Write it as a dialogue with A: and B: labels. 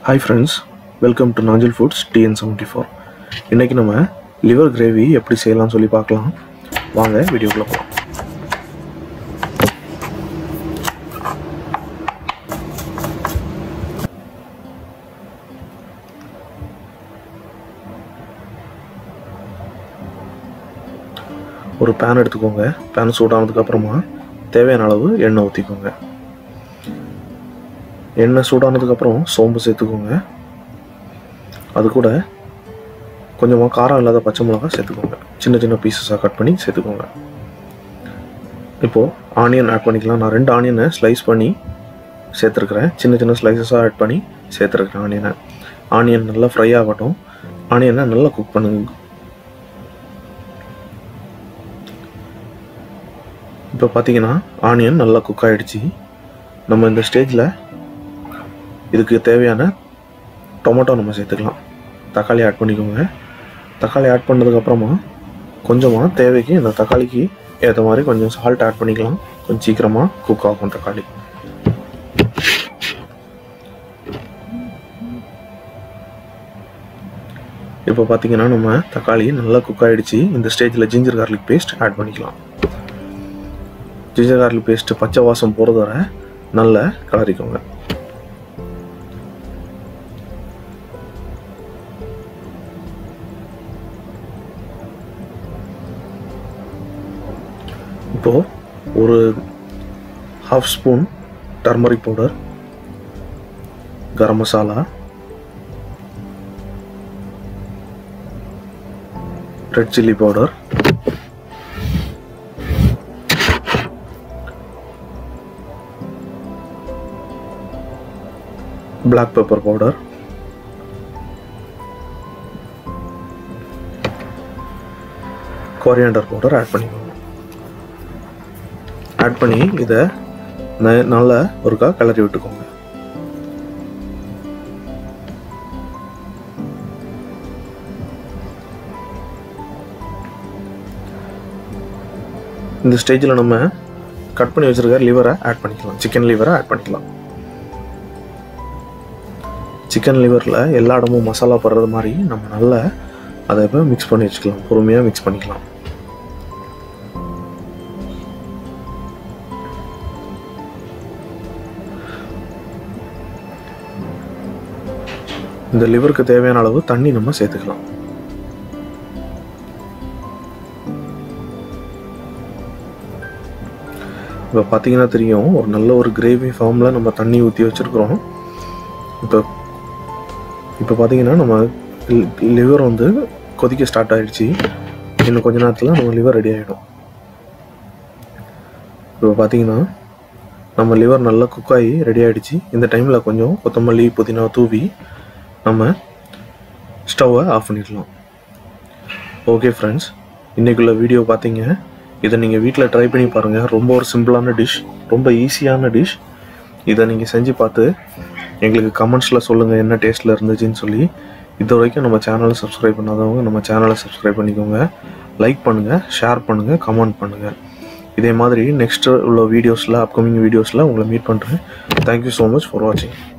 A: hi friends welcome to Nanjil foods TN seventy four இன்றைக்கி நம்ம liver gravy எப்படி செய்யலாம்னு சொல்லி பார்க்கலாம் வாங்க வீடியோக்குள்ளே போகலாம் ஒரு பேன் எடுத்துக்கோங்க பேன் சூடானதுக்கப்புறமா தேவையான அளவு எண்ணெய் ஊற்றிக்கோங்க எண்ணெய் சூடானதுக்கப்புறம் சோம்பு சேர்த்துக்கோங்க அது கூட கொஞ்சமாக காரம் இல்லாத பச்சை மிளகாய் சேர்த்துக்கோங்க சின்ன சின்ன பீசஸாக கட் பண்ணி சேர்த்துக்கோங்க இப்போது ஆனியன் ஆட் பண்ணிக்கலாம் நான் ரெண்டு ஆனியனை ஸ்லைஸ் பண்ணி சேர்த்துருக்குறேன் சின்ன சின்ன ஸ்லைசஸாக ஆட் பண்ணி சேர்த்துருக்குறேன் ஆனியனை ஆனியன் நல்லா ஃப்ரை ஆகட்டும் ஆனியனை நல்லா குக் பண்ணுங்க இப்போ பார்த்தீங்கன்னா ஆனியன் நல்லா குக் ஆகிடுச்சு நம்ம இந்த ஸ்டேஜில் இதுக்கு தேவையான டொமேட்டோ நம்ம சேர்த்துக்கலாம் தக்காளி ஆட் பண்ணிக்கோங்க தக்காளி ஆட் பண்ணதுக்கப்புறமா கொஞ்சமாக தேவைக்கு இந்த தக்காளிக்கு ஏற்ற மாதிரி கொஞ்சம் சால்ட் ஆட் பண்ணிக்கலாம் கொஞ்சம் சீக்கிரமாக குக் ஆகும் தக்காளி இப்போ பார்த்தீங்கன்னா நம்ம தக்காளி நல்லா குக் ஆகிடுச்சு இந்த ஸ்டேஜில் ஜிஞ்சர் கார்லிக் பேஸ்ட் ஆட் பண்ணிக்கலாம் ஜிஞ்சர் கார்லிக் பேஸ்ட் பச்சை வாசம் போகிறது வரை நல்லா கலரிக்கோங்க இப்போது ஒரு half spoon turmeric powder garam masala red chilli powder black pepper powder coriander powder add பண்ணிக்கோங்க ஆட் பண்ணி இதை ந- நல்லா ஒருக்கா கிளறி விட்டுக்கோங்க இந்த ஸ்டேஜில் நம்ம கட் பண்ணி வச்சிருக்க லிவரை ஆட் பண்ணிக்கலாம் சிக்கன் லிவரை ஆட் பண்ணிக்கலாம் சிக்கன் லிவரில் எல்லா இடமும் மசாலா படுறது மாதிரி நம்ம நல்லா அதை இப்போ மிக்ஸ் பண்ணி வச்சுக்கலாம் பொறுமையாக மிக்ஸ் பண்ணிக்கலாம் இந்த லிவருக்கு தேவையான அளவு தண்ணி நம்ம சேர்த்துக்கலாம் இப்போ பார்த்தீங்கன்னா தெரியும் ஒரு நல்ல ஒரு கிரேவி ஃபார்மில் நம்ம தண்ணி ஊற்றி வச்சுருக்குறோம் இப்போ இப்போ பார்த்தீங்கன்னா நம்ம லிவர் வந்து கொதிக்க ஸ்டார்ட் ஆயிடுச்சு இன்னும் கொஞ்ச நேரத்தில் நம்ம லிவர் ரெடி ஆகிடும் இப்போ பார்த்தீங்கன்னா நம்ம லிவர் நல்லா குக் ஆகி ரெடி ஆகிடுச்சு இந்த டைமில் கொஞ்சம் கொத்தமல்லி புதினா தூவி நம்ம ஸ்டவ்வை ஆஃப் பண்ணிடலாம் ஓகே ஃப்ரெண்ட்ஸ் இன்றைக்குள்ள வீடியோ பார்த்தீங்க இதை நீங்கள் வீட்டில் ட்ரை பண்ணி பாருங்கள் ரொம்ப ஒரு சிம்பிளான டிஷ் ரொம்ப ஈஸியான டிஷ் இதை நீங்கள் செஞ்சு பார்த்து எங்களுக்கு கமெண்ட்ஸில் சொல்லுங்கள் என்ன டேஸ்ட்டில் இருந்துச்சுன்னு சொல்லி இது வரைக்கும் நம்ம சேனலை சப்ஸ்கிரைப் பண்ணாதவங்க நம்ம சேனலை சப்ஸ்கிரைப் பண்ணிக்கோங்க லைக் பண்ணுங்கள் ஷேர் பண்ணுங்கள் கமெண்ட் பண்ணுங்கள் இதே மாதிரி நெக்ஸ்ட் உள்ள வீடியோஸில் அப்கமிங் வீடியோஸில் உங்களை மீட் பண்ணுறேன் தேங்க்யூ ஸோ மச் ஃபார் வாட்சிங்